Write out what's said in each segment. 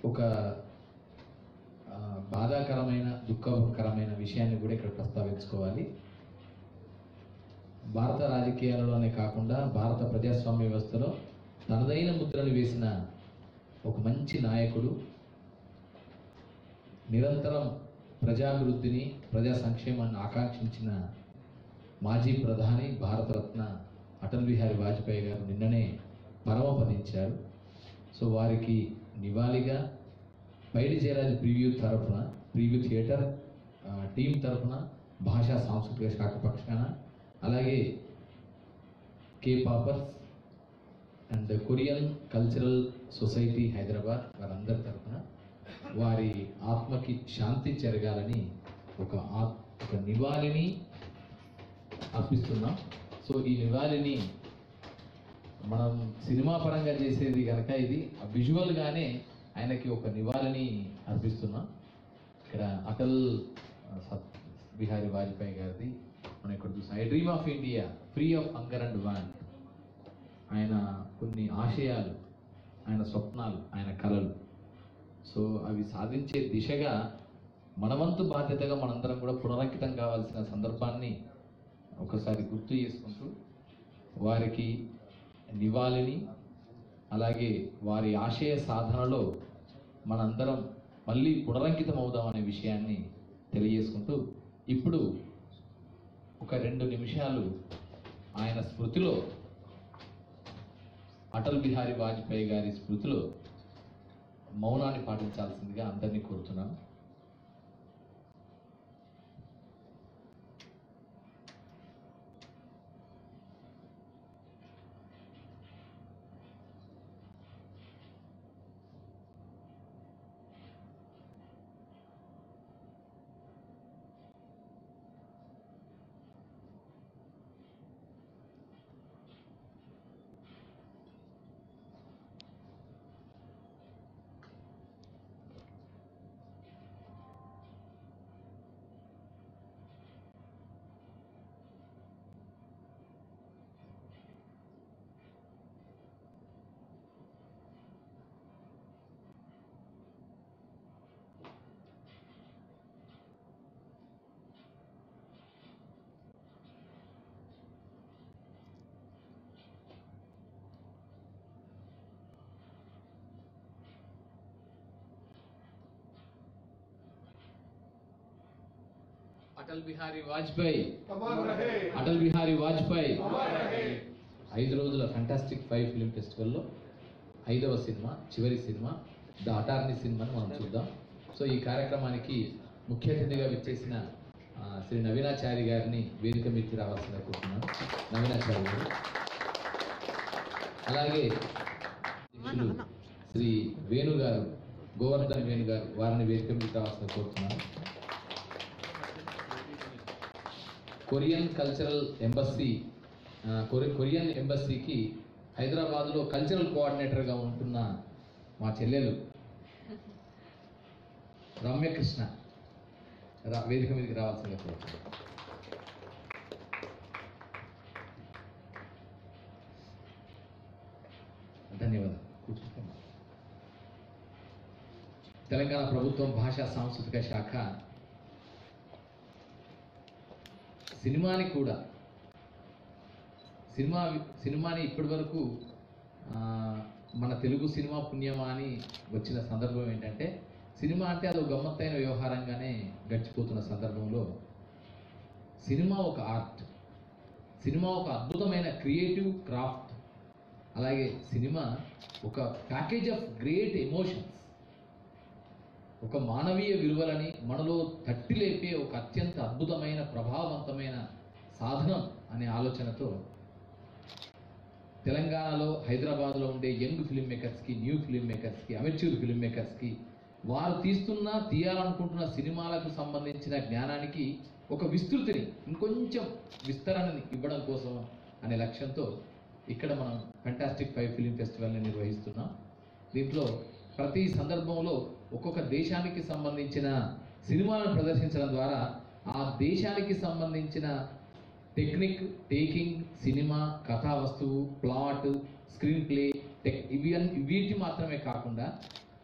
ఒక ఆ, బాధాకరమైన దుఃఖకరమైన విషయాన్ని కూడా ఇక్కడ ప్రస్తావించుకోవాలి భారత రాజకీయాలలోనే కాకుండా భారత ప్రజాస్వామ్య వ్యవస్థలో తనదైన ముద్రను వేసిన ఒక మంచి నాయకుడు నిరంతరం ప్రజాభివృద్ధిని ప్రజా సంక్షేమాన్ని ఆకాంక్షించిన మాజీ ప్రధాని భారతరత్న అటల్ బిహారీ వాజ్పేయి గారు నిన్ననే పరమపదించారు సో వారికి నివాళిగా బయటి జయరాజ్ ప్రివ్యూ తరఫున ప్రివ్యూ థియేటర్ ఆ, టీం తరఫున భాషా సాంస్కృతిక శాఖ పక్షాన అలాగే K poppers and Korean cultural society Hyderabad వారందరి తరఫున వారి ఆత్మకి శాంతి జరగాలని ఒక ఆత్ ఒక నివాళిని అర్పిస్తున్నాం సో ఈ నివాళిని మనం సినిమా పరంగా చేసేది కనుక ఇది విజువల్గానే ఆయనకి ఒక నివాళిని అర్పిస్తున్నాం ఇక్కడ అటల్ ఆ, సత్ బిహారీ వాజ్పేయి గారిది మనం ఇక్కడ చూసాం I dream of India free of hunger and want ఆయన కొన్ని ఆశయాలు ఆయన స్వప్నాలు ఆయన కలలు సో అవి సాధించే దిశగా మనవంతు బాధ్యతగా మనందరం కూడా పునరంకితం కావాల్సిన సందర్భాన్ని ఒకసారి గుర్తు చేసుకుంటూ వారికి నివాళిని అలాగే వారి ఆశయ సాధనలో మనందరం మళ్ళీ పునరంకితం అవుదాం అనే విషయాన్ని తెలియజేసుకుంటూ ఇప్పుడు ఒక రెండు నిమిషాలు ఆయన స్మృతిలో అటల్ బిహారీ వాజ్పేయి గారి స్మృతిలో మౌనాన్ని పాటించాల్సిందిగా అందరినీ కోరుతున్నాను అటల్ బిహారీ వాజ్పేయి अमर रहे అటల్ బిహారీ వాజ్పేయి अमर रहे ఐదు రోజుల ఫ్యాంటాస్టిక్ ఫైవ్ ఫిలిం ఫెస్టివల్లో ఐదవ సినిమా చివరి సినిమా ద అటార్నీ సినిమాని మనం చూద్దాం సో ఈ కార్యక్రమానికి ముఖ్య అతిథిగా విచ్చేసిన ఆ, శ్రీ నవీనాచారి గారిని వేదిక మీదకి రావాల్సిందిగా కోరుతున్నాను నవీనాచారి గారు అలాగే అధ్యక్షులు శ్రీ వేణు గారు గోవర్ధన్ వేణు గారు వారిని వేదిక మీదకి రావాల్సిందిగా కోరుతున్నాను కొరియన్ కల్చరల్ ఎంబసీ ఆ, కొరి- కొరియన్ ఎంబసీకి హైదరాబాద్లో కల్చరల్ కోఆర్డినేటర్గా ఉంటున్న మా చెల్లెలు రమ్యకృష్ణ రా వేదిక మీదకి రావాల్సిందిగా కోరుతున్నాను ధన్యవాదాలు కూర్చుంటాం తెలంగాణ ప్రభుత్వం భాషా సాంస్కృతిక శాఖ సినిమాని కూడా సినిమా సినిమాని ఇప్పటి వరకు ఆ, మన తెలుగు సినిమా పుణ్యమా అని వచ్చిన సందర్భం ఏంటంటే సినిమా అంటే అది ఒక గమ్మత్తైన వ్యవహారంగానే గడిచిపోతున్న సందర్భంలో సినిమా ఒక ఆర్ట్ సినిమా ఒక అద్భుతమైన క్రియేటివ్ క్రాఫ్ట్ అలాగే సినిమా ఒక ప్యాకేజ్ ఆఫ్ గ్రేట్ ఎమోషన్స్ ఒక మానవీయ విలువలని మనలో తట్టి లేపే ఒక అత్యంత అద్భుతమైన ప్రభావవంతమైన సాధనం అనే ఆలోచనతో తెలంగాణలో హైదరాబాద్లో ఉండే యంగ్ ఫిల్మ్ మేకర్స్కి న్యూ ఫిల్మ్ మేకర్స్కి అమెచ్యూర్ ఫిల్మ్ మేకర్స్కి వారు తీస్తున్న తీయాలనుకుంటున్న సినిమాలకు సంబంధించిన జ్ఞానానికి ఒక విస్తృతిని ఇంకొంచెం విస్తరణని ఇవ్వడం కోసం అనే లక్ష్యంతో ఇక్కడ మనం ఫెంటాస్టిక్ ఫైవ్ ఫిలిం ఫెస్టివల్ని నిర్వహిస్తున్నాం దీంట్లో ప్రతి సందర్భంలో ఒక్కొక్క దేశానికి సంబంధించిన సినిమాలను ప్రదర్శించడం ద్వారా ఆ దేశానికి సంబంధించిన టెక్నిక్ టేకింగ్ సినిమా కథా వస్తువు ప్లాట్ స్క్రీన్ ప్లే టెక్ ఇవి అన్- వీటి మాత్రమే కాకుండా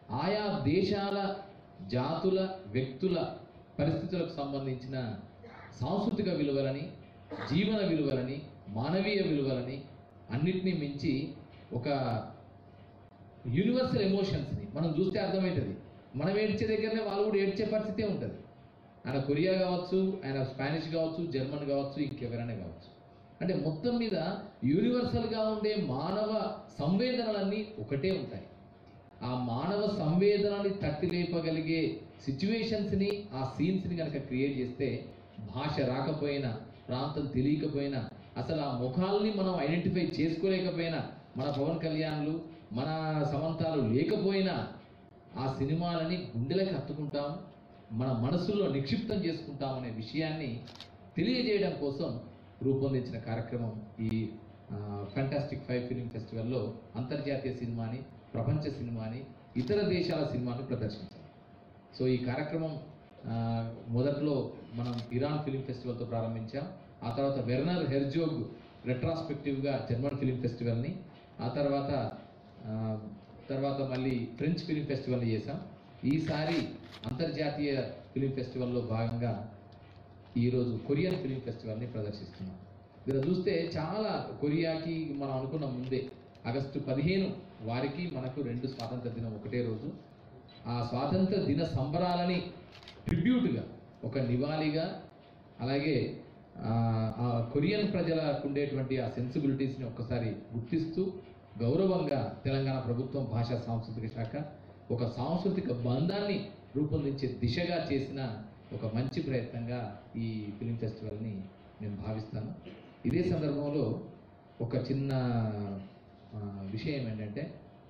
ఆయా దేశాల జాతుల వ్యక్తుల పరిస్థితులకు సంబంధించిన సాంస్కృతిక విలువలని జీవన విలువలని మానవీయ విలువలని అన్నిటినీ మించి ఒక యూనివర్సల్ ఎమోషన్స్ని మనం చూస్తే అర్థమవుతుంది మనం ఏడ్చే దగ్గరనే వాళ్ళు కూడా ఏడ్చే పరిస్థితే ఉంటుంది ఆయన కొరియా కావచ్చు ఆయన స్పానిష్ కావచ్చు జర్మన్ కావచ్చు ఇంకెవరైనా కావచ్చు అంటే మొత్తం మీద యూనివర్సల్గా ఉండే మానవ సంవేదనలన్నీ ఒకటే ఉంటాయి ఆ మానవ సంవేదనని తట్టి లేపగలిగే సిచ్యువేషన్స్ని ఆ సీన్స్ని కనుక క్రియేట్ చేస్తే భాష రాకపోయినా ప్రాంతం తెలియకపోయినా అసలు ఆ ముఖాలని మనం ఐడెంటిఫై చేసుకోలేకపోయినా మన పవన్ కళ్యాణ్లు మన సమంతాలు లేకపోయినా ఆ సినిమాలని గుండెలకు హత్తుకుంటాం మన మనసుల్లో నిక్షిప్తం చేసుకుంటాం అనే విషయాన్ని తెలియజేయడం కోసం రూపొందించిన కార్యక్రమం ఈ ఫ్యాంటాస్టిక్ ఫైవ్ ఫిలిం ఫెస్టివల్లో అంతర్జాతీయ సినిమాని ప్రపంచ సినిమాని ఇతర దేశాల సినిమాని ప్రదర్శించాం సో ఈ కార్యక్రమం ఆ, మొదట్లో మనం ఇరాన్ ఫిలిం ఫెస్టివల్తో ప్రారంభించాం ఆ తర్వాత వెర్నర్ హెర్జోగ్ రెట్రాస్పెక్టివ్గా జర్మన్ ఫిలిం ఫెస్టివల్ని ఆ తర్వాత ఆ, తర్వాత మళ్ళీ ఫ్రెంచ్ ఫిలిం ఫెస్టివల్ని చేసాం ఈసారి అంతర్జాతీయ ఫిలిం ఫెస్టివల్లో భాగంగా ఈరోజు కొరియన్ ఫిలిం ఫెస్టివల్ని ప్రదర్శిస్తున్నాం ఇక్కడ చూస్తే చాలా కొరియాకి మనం అనుకున్న ముందే ఆగస్టు పదిహేను వారికి మనకు రెండు స్వాతంత్ర దినం ఒకటే రోజు ఆ స్వాతంత్ర దిన సంబరాలని ట్రిబ్యూట్గా ఒక నివాళిగా అలాగే ఆ, ఆ కొరియన్ ప్రజలకు ఉండేటువంటి ఆ సెన్సిబిలిటీస్ని ఒక్కసారి గుర్తిస్తూ గౌరవంగా తెలంగాణ ప్రభుత్వం భాషా సాంస్కృతిక శాఖ ఒక సాంస్కృతిక బంధాన్ని రూపొందించే దిశగా చేసిన ఒక మంచి ప్రయత్నంగా ఈ ఫిలిం ఫెస్టివల్ని నేను భావిస్తాను ఇదే సందర్భంలో ఒక చిన్న ఆ, విషయం ఏంటంటే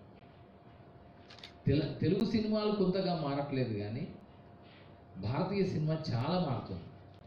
తెల తెలుగు సినిమాలు కొంతగా మారట్లేదు కానీ భారతీయ సినిమా చాలా మారుతుంది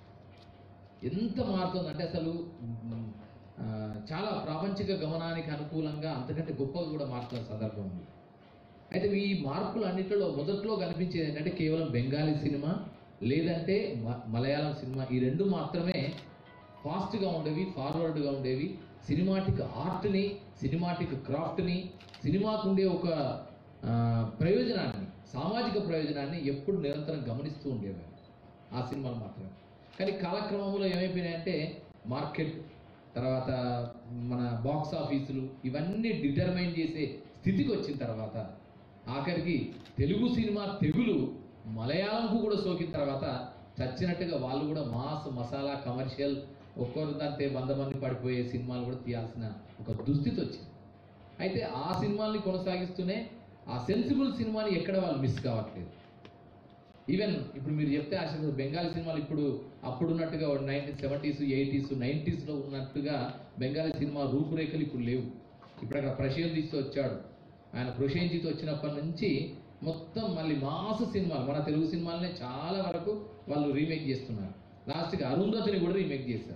ఎంత మారుతుంది అంటే అసలు మ్, ఆ, చాలా ప్రాపంచిక గమనానికి అనుకూలంగా అంతకంటే గొప్పగా కూడా మారుతున్న సందర్భం ఉంది అయితే ఈ మార్పులు అన్నిటిలో మొదట్లో కనిపించేది ఏంటంటే కేవలం బెంగాలీ సినిమా లేదంటే మ- మలయాళం సినిమా ఈ రెండు మాత్రమే ఫాస్ట్గా ఉండేవి ఫార్వర్డ్గా ఉండేవి సినిమాటిక్ ఆర్ట్ని సినిమాటిక్ క్రాఫ్ట్ని సినిమాకు ఉండే ఒక ఆ, ప్రయోజనాన్ని సామాజిక ప్రయోజనాన్ని ఎప్పుడు నిరంతరం గమనిస్తూ ఉండేవారు ఆ సినిమాలు మాత్రమే కానీ కాలక్రమంలో ఏమైపోయినాయంటే మార్కెట్ తర్వాత మన బాక్స్ ఆఫీసులు ఇవన్నీ డిటర్మైన్ చేసే స్థితికి వచ్చిన తర్వాత ఆఖరికి తెలుగు సినిమా తెగులు మలయాళంకు కూడా సోకిన తర్వాత చచ్చినట్టుగా వాళ్ళు కూడా మాస్ మసాలా కమర్షియల్ ఒక్కొరు దాంతే వంద మంది పడిపోయే సినిమాలు కూడా తీయాల్సిన ఒక దుస్థితి వచ్చింది అయితే ఆ సినిమాల్ని కొనసాగిస్తూనే ఆ సెన్సిబుల్ సినిమాని ఎక్కడ వాళ్ళు మిస్ కావట్లేదు ఈవెన్ ఇప్పుడు మీరు చెప్తే అసలు బెంగాలీ సినిమాలు ఇప్పుడు అప్పుడున్నట్టుగా నైన్టీన్ సెవెంటీస్ ఎయిటీస్ నైంటీస్లో ఉన్నట్టుగా బెంగాలీ సినిమా రూపురేఖలు ఇప్పుడు లేవు ఇప్పుడు అక్కడ ప్రసేంజితో వచ్చాడు ఆయన ప్రసేంజితో వచ్చినప్పటి నుంచి మొత్తం మళ్ళీ మాస సినిమాలు మన తెలుగు సినిమాలనే చాలా వరకు వాళ్ళు రీమేక్ చేస్తున్నారు లాస్ట్కి అరుంధతిని కూడా రీమేక్ చేశారు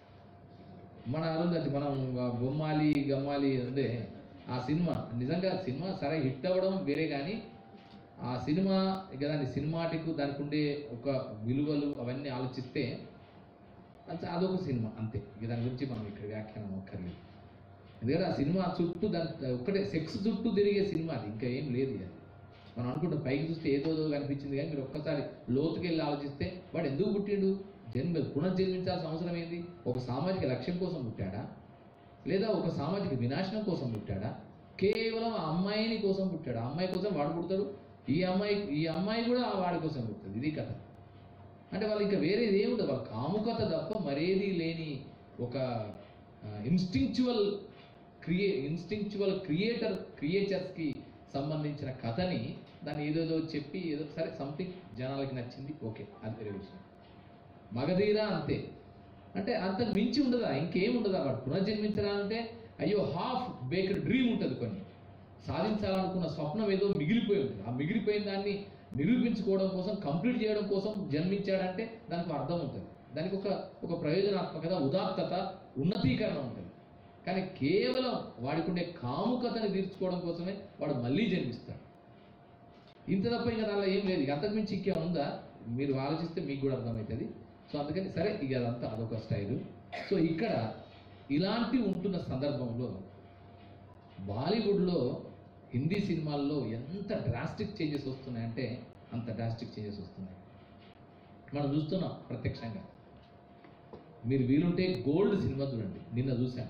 మన అరుంధతి మనం బొమ్మాలి గమ్మాలి అంటే ఆ సినిమా నిజంగా సినిమా సరే హిట్ అవ్వడం వేరే కానీ ఆ సినిమా ఇక దాని సినిమాటిక్ దానికి ఉండే ఒక విలువలు అవన్నీ ఆలోచిస్తే అది అదొక సినిమా అంతే ఇక దాని గురించి మనం ఇక్కడ వ్యాఖ్యానం అక్కర్లేదు ఎందుకంటే ఆ సినిమా చుట్టూ దాని ఒక్కటే సెక్స్ చుట్టూ తిరిగే సినిమా అది ఇంకా ఏం లేదు అది మనం అనుకుంటాం పైకి చూస్తే ఏదో ఏదో కనిపించింది కానీ మీరు ఒక్కసారి లోతుకి వెళ్ళి ఆలోచిస్తే వాడు ఎందుకు పుట్టిండు జన్మ పునర్జన్మించాల్సిన అవసరం ఏంది ఒక సామాజిక లక్ష్యం కోసం పుట్టాడా లేదా ఒక సామాజిక వినాశనం కోసం పుట్టాడా కేవలం ఆ అమ్మాయిని కోసం పుట్టాడు ఆ అమ్మాయి కోసం వాడు పుడతాడు ఈ అమ్మాయి ఈ అమ్మాయి కూడా ఆ వాడి కోసం పుడుతుంది ఇది కథ అంటే వాళ్ళు ఇంకా వేరేది ఏముండదు వాళ్ళ కాముకత తప్ప మరేది లేని ఒక ఇన్స్టింక్చువల్ క్రియే ఇన్స్టింక్చువల్ క్రియేటర్ క్రియేచర్స్కి సంబంధించిన కథని దాన్ని ఏదేదో చెప్పి ఏదో సరే సంథింగ్ జనాలకి నచ్చింది ఓకే అది వేరే విషయం మగధీర అంతే అంటే అంత మించి ఉండదా ఇంకేం ఉండదా వాడు పునర్జన్మించాలంటే అయ్యో హాఫ్ బేక్డ్ డ్రీమ్ ఉంటుంది కొన్ని సాధించాలనుకున్న స్వప్నం ఏదో మిగిలిపోయి ఉంటుంది ఆ మిగిలిపోయిన దాన్ని నిరూపించుకోవడం కోసం కంప్లీట్ చేయడం కోసం జన్మించాడంటే దానికి ఒక అర్థం ఉంటుంది దానికి ఒక ఒక ప్రయోజనాత్మకత ఉదాత్తత ఉన్నతీకరణ ఉంటుంది కానీ కేవలం వాడికి ఉండే కాముకతని తీర్చుకోవడం కోసమే వాడు మళ్ళీ జన్మిస్తాడు ఇంత తప్ప ఇంకా దానిలో ఏం లేదు ఇక అంతకుమించి ఇంకేం ఉందా మీరు ఆలోచిస్తే మీకు కూడా అర్థమవుతుంది సో అందుకని సరే ఇక అదంతా అదొక స్టైలు సో ఇక్కడ ఇలాంటి ఉంటున్న సందర్భంలో బాలీవుడ్లో హిందీ సినిమాల్లో ఎంత డ్రాస్టిక్ చేంజెస్ వస్తున్నాయంటే అంత డ్రాస్టిక్ చేంజెస్ వస్తున్నాయి మనం చూస్తున్నాం ప్రత్యక్షంగా మీరు వీలుంటే గోల్డ్ సినిమా చూడండి నిన్న చూశాను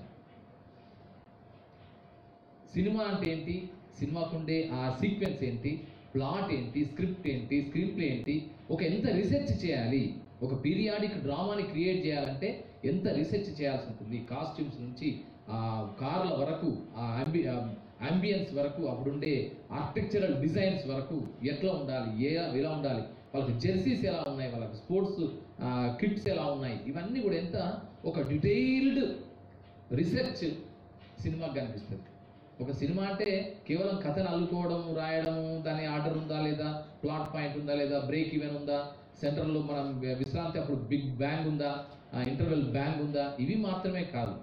సినిమా అంటే ఏంటి సినిమాకుండే ఆ సీక్వెన్స్ ఏంటి ప్లాట్ ఏంటి స్క్రిప్ట్ ఏంటి స్క్రీన్ ప్లే ఏంటి ఒక ఎంత రీసెర్చ్ చేయాలి ఒక పీరియాడిక్ డ్రామాని క్రియేట్ చేయాలంటే ఎంత రీసెర్చ్ చేయాల్సి ఉంటుంది కాస్ట్యూమ్స్ నుంచి ఆ కార్ల వరకు ఆ అంబి అంబియన్స్ వరకు అప్పుడుండే ఆర్కిటెక్చరల్ డిజైన్స్ వరకు ఎట్లా ఉండాలి ఏ ఎలా ఉండాలి వాళ్ళకి జెర్సీస్ ఎలా ఉన్నాయి వాళ్ళకి స్పోర్ట్స్ కిట్స్ ఎలా ఉన్నాయి ఇవన్నీ కూడా ఎంత ఒక డీటెయిల్డ్ రీసెర్చ్ సినిమాకి కనిపిస్తుంది ఒక సినిమా అంటే కేవలం కథను అల్లుకోవడం రాయడం దాని ఆర్డర్ ఉందా లేదా ప్లాట్ పాయింట్ ఉందా లేదా బ్రేక్ ఈవెన్ ఉందా సెంటర్లో మనం విశ్రాంతి అప్పుడు బిగ్ బ్యాంగ్ ఉందా ఇంటర్వెల్ బ్యాంగ్ ఉందా ఇవి మాత్రమే కాదు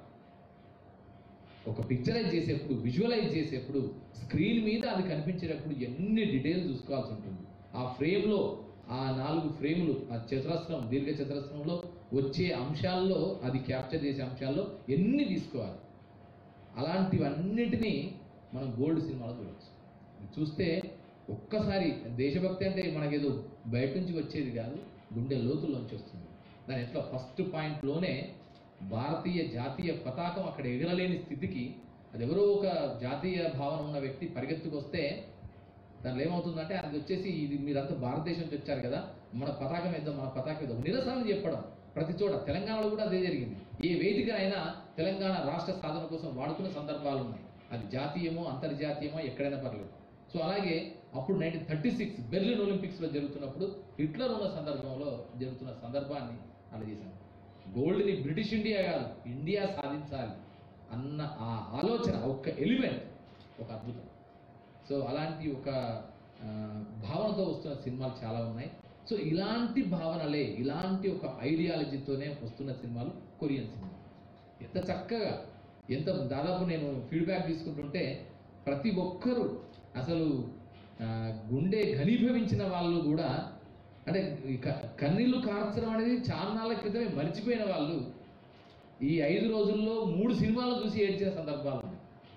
ఒక పిక్చరైజ్ చేసేప్పుడు విజువలైజ్ చేసేప్పుడు స్క్రీన్ మీద అది కనిపించేటప్పుడు ఎన్ని డీటెయిల్స్ చూసుకోవాల్సి ఉంటుంది ఆ ఫ్రేమ్లో ఆ నాలుగు ఫ్రేములు ఆ చతురస్రం దీర్ఘ చతురస్రంలో వచ్చే అంశాల్లో అది క్యాప్చర్ చేసే అంశాల్లో ఎన్ని తీసుకోవాలి అలాంటివన్నిటినీ మనం గోల్డ్ సినిమాలో చూడవచ్చు చూస్తే ఒక్కసారి దేశభక్తి అంటే మనకేదో బయట నుంచి వచ్చేది కాదు గుండె లోతుల్లోంచి వస్తుంది దాని ఎట్లా ఫస్ట్ పాయింట్లోనే భారతీయ జాతీయ పతాకం అక్కడ ఎగరలేని స్థితికి అది ఎవరో ఒక జాతీయ భావన ఉన్న వ్యక్తి పరిగెత్తుకొస్తే దానిలో ఏమవుతుందంటే అది వచ్చేసి ఇది మీరంతా భారతదేశం నుంచి వచ్చారు కదా మన పతాకం వేద్దాం మన పతాకం వేద్దాం నిరసన చెప్పడం ప్రతి చోట తెలంగాణలో కూడా అదే జరిగింది ఏ వేదిక అయినా తెలంగాణ రాష్ట్ర సాధన కోసం వాడుకున్న సందర్భాలు ఉన్నాయి అది జాతీయమో అంతర్జాతీయమో ఎక్కడైనా పర్లేదు సో అలాగే అప్పుడు నైన్టీన్ థర్టీ సిక్స్ బెర్లిన్ ఒలింపిక్స్లో జరుగుతున్నప్పుడు హిట్లర్ ఉన్న సందర్భంలో జరుగుతున్న సందర్భాన్ని అలా చేశాను గోల్డ్ని బ్రిటిష్ ఇండియా కాదు ఇండియా సాధించాలి అన్న ఆ ఆలోచన ఒక్క ఎలిమెంట్ ఒక అద్భుతం సో అలాంటి ఒక ఆ, భావనతో వస్తున్న సినిమాలు చాలా ఉన్నాయి సో ఇలాంటి భావనలే ఇలాంటి ఒక ఐడియాలజీతోనే వస్తున్న సినిమాలు కొరియన్ సినిమా ఎంత చక్కగా ఎంత దాదాపు నేను ఫీడ్బ్యాక్ తీసుకుంటుంటే ప్రతి ఒక్కరూ అసలు ఆ, గుండె ఘనీభవించిన వాళ్ళు కూడా అంటే ఈ క- కన్నీళ్లు కార్చడం అనేది చాలా నాళ్ళ క్రితమే మర్చిపోయిన వాళ్ళు ఈ ఐదు రోజుల్లో మూడు సినిమాలు చూసి ఏడ్చిన సందర్భాలు ఉన్నాయి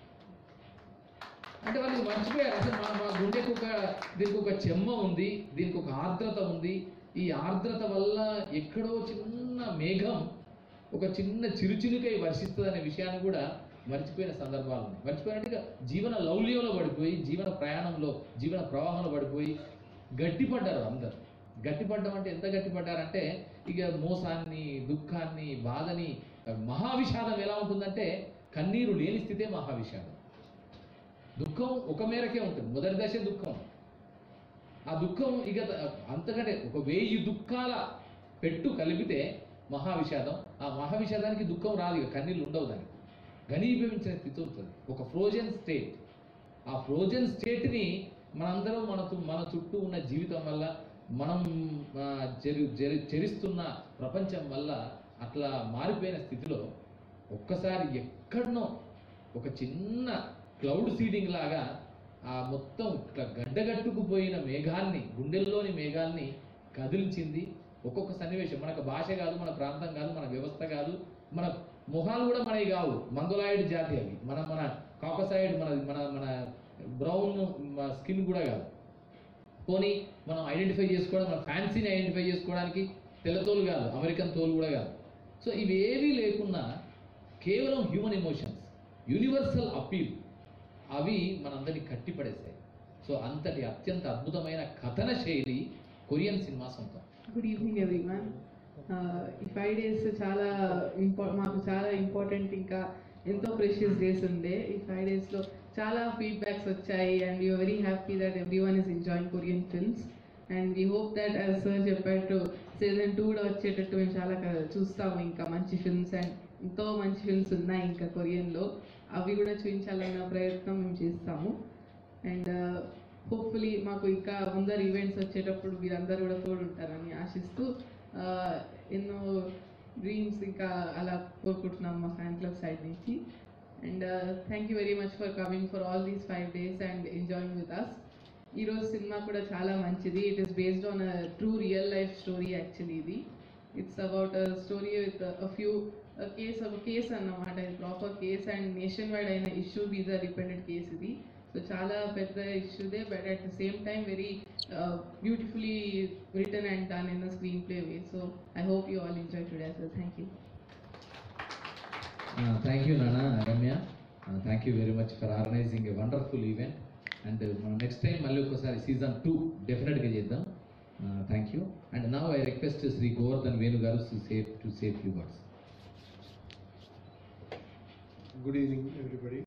అంటే వాళ్ళు మర్చిపోయారు అసలు మా మా గుండెకు ఒక దీనికి ఒక చెమ్మ ఉంది దీనికి ఒక ఆర్ద్రత ఉంది ఈ ఆర్ద్రత వల్ల ఎక్కడో చిన్న మేఘం ఒక చిన్న చిరుచిలుకై వర్షిస్తుంది అనే విషయాన్ని కూడా మర్చిపోయిన సందర్భాలు ఉన్నాయి మర్చిపోయినట్టు ఇక జీవన లౌల్యంలో పడిపోయి జీవన ప్రయాణంలో జీవన ప్రవాహంలో పడిపోయి గట్టిపడ్డారు అందరు గట్టిపడ్డం అంటే ఎంత గట్టిపడ్డారంటే ఇక మోసాన్ని దుఃఖాన్ని బాధని మహావిషాదం ఎలా ఉంటుందంటే కన్నీరు లేని స్థితే మహావిషాదం దుఃఖం ఒక మేరకే ఉంటుంది మొదటి దశ దుఃఖం ఆ దుఃఖం ఇక ద- అంతకంటే ఒక వెయ్యి దుఃఖాల పెట్టు కలిపితే మహావిషాదం ఆ మహావిషాదానికి దుఃఖం రాదు ఇక కన్నీళ్ళు ఉండవు దానికి ఘనీభవించిన స్థితి ఉంటుంది ఒక ఫ్రోజన్ స్టేట్ ఆ ఫ్రోజన్ స్టేట్ని మనందరం మన చు- మన చుట్టూ ఉన్న జీవితం వల్ల మనం ఆ, జరి జరి చరిస్తున్న ప్రపంచం వల్ల అట్లా మారిపోయిన స్థితిలో ఒక్కసారి ఎక్కడనో ఒక చిన్న క్లౌడ్ సీడింగ్ లాగా ఆ మొత్తం ఇట్లా గడ్డగట్టుకుపోయిన మేఘాన్ని గుండెల్లోని మేఘాన్ని కదిలించింది ఒక్కొక్క సన్నివేశం మనకు భాష కాదు మన ప్రాంతం కాదు మన వ్యవస్థ కాదు మన మొహాలు కూడా మనవి కావు మంగళాయిడ్ జాతి అవి మన మన కాకసాయిడ్ మన మన మన బ్రౌన్ స్కిన్ కూడా కాదు పోనీ మనం ఐడెంటిఫై చేసుకోవడం మన ఫ్యాన్సీని ఐడెంటిఫై చేసుకోవడానికి తెల్లతోలు కాదు అమెరికన్ తోలు కూడా కాదు సో ఇవేవీ లేకున్నా కేవలం హ్యూమన్ ఎమోషన్స్ యూనివర్సల్ అపీల్ అవి మనందరినీ కట్టిపడేస్తాయి సో అంతటి అత్యంత అద్భుతమైన కథన శైలి కొరియన్ సినిమా సొంతం గుడ్ ఈవినింగ్ ఎవ్రీవన్ ఈ ఫైవ్ డేస్ చాలా ఇంపా మాకు చాలా ఇంపార్టెంట్ ఇంకా ఎంతో ప్రెషియస్ డేస్ ఉండే ఈ ఫైవ్ డేస్లో చాలా ఫీడ్బ్యాక్స్ వచ్చాయి and you very happy that every one is enjoying Korean films and we hope that as sir చెప్పారు సీజన్ టూ కూడా వచ్చేటట్టు మేము చాలా క- చూస్తాము ఇంకా మంచి ఫిల్మ్స్ అండ్ ఎంతో మంచి ఫిల్మ్స్ ఉన్నాయి ఇంకా కొరియన్లో అవి కూడా చూపించాలన్న ప్రయత్నం మేము చేస్తాము అండ్ హోప్ఫుల్లీ మాకు ఇంకా ముందర ఈవెంట్స్ వచ్చేటప్పుడు మీరందరూ కూడా తోడుంటారని ఆశిస్తూ uh, ఎన్నో డ్రీమ్స్ ఇంకా అలా కోరుకుంటున్నాం మా ఫ్యాన్ క్లబ్ సైడ్ నుంచి and thank you very much for coming for all these five days and enjoying with us ఈరోజు సినిమా కూడా చాలా మంచిది it is based on a true real life story actually ఇది it's about a story with a few case ఒక case అన్నమాట ఇది proper case and nation wide అయిన issue visa dependent case ఇది సో చాలా పెద్ద ఇష్యూదే but at the same time very beautifully return and done in the screen play way so I hope you all enjoy today sir thank you thank you నాన్న Ramya thank you very much for organizing a wonderful event and మనం next time మళ్ళీ ఒకసారి season two డెఫినెట్గా చేద్దాం thank you and now I request Shri Govardhan Venu garu to safe to safe you words good evening everybody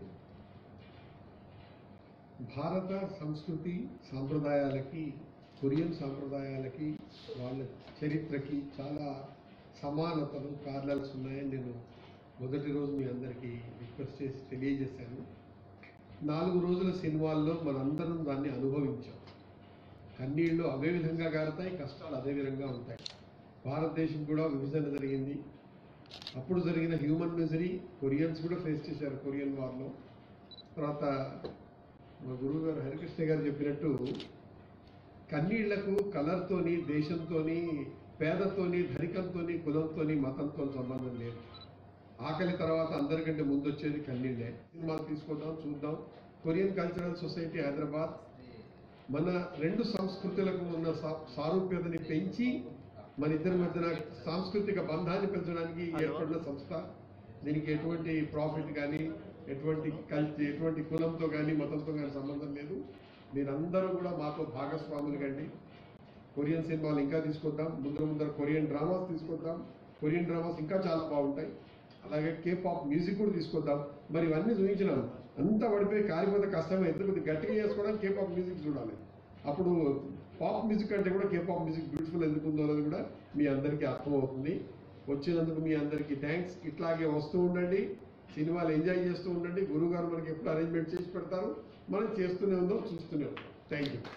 భారత సంస్కృతి సాంప్రదాయాలకి Korean సాంప్రదాయాలకి వాళ్ళ చరిత్రకి చాలా సమానతలు ప్యారలల్స్ ఉన్నాయని నేను మొదటి రోజు మీ అందరికీ రిక్వెస్ట్ చేసి తెలియజేశాను నాలుగు రోజుల సినిమాల్లో మనందరం దాన్ని అనుభవించాం కన్నీళ్లు అవే విధంగా గారుతాయి కష్టాలు అదే విధంగా ఉంటాయి భారతదేశం కూడా విభజన జరిగింది అప్పుడు జరిగిన హ్యూమన్ మిజరీ కొరియన్స్ కూడా ఫేస్ చేశారు కొరియన్ వార్లో తర్వాత మా గురువు గారు హరికృష్ణ గారు చెప్పినట్టు కన్నీళ్లకు కలర్తోని దేశంతోని పేదతోని ధనికంతోని కులంతోని మతంతో సంబంధం లేదు ఆకలి తర్వాత అందరికంటే ముందు వచ్చేది కన్నీళ్ళే సినిమాలు తీసుకుందాం చూద్దాం కొరియన్ కల్చరల్ సొసైటీ హైదరాబాద్ మన రెండు సంస్కృతులకు ఉన్న సా- సారూప్యతని పెంచి మన ఇద్దరి మధ్యన సాంస్కృతిక బంధాన్ని పెంచడానికి ఏర్పడిన సంస్థ దీనికి ఎటువంటి ప్రాఫిట్ కానీ ఎటువంటి కల్చర్ ఎటువంటి కులంతో కానీ మతంతో కానీ సంబంధం లేదు మీరందరూ కూడా మాతో భాగస్వాములు కండి కొరియన్ సినిమాలు ఇంకా తీసుకొద్దాం ముందర ముందర కొరియన్ డ్రామాస్ తీసుకొద్దాం కొరియన్ డ్రామాస్ ఇంకా చాలా బాగుంటాయి అలాగే కే పాప్ మ్యూజిక్ కూడా తీసుకొద్దాం మరి ఇవన్నీ చూపించినాం అంతా పడిపోయి కాలిపోతే కష్టమే ఎందుకు కొద్దిగా గట్టిగా చేసుకోవడానికి కే పాప్ మ్యూజిక్ చూడాలి అప్పుడు పాప్ మ్యూజిక్ అంటే కూడా కే పాప్ మ్యూజిక్ బ్యూటిఫుల్ ఎందుకు ఉందో అనేది కూడా మీ అందరికీ అర్థమవుతుంది వచ్చినందుకు మీ అందరికీ థ్యాంక్స్ ఇట్లాగే వస్తూ ఉండండి సినిమాలు ఎంజాయ్ చేస్తూ ఉండండి గురువు గారు మనకి ఎప్పుడు అరేంజ్మెంట్ చేసి పెడతారు మనం చేస్తూనే ఉందాం చూస్తూనే ఉందాం థ్యాంక్ యూ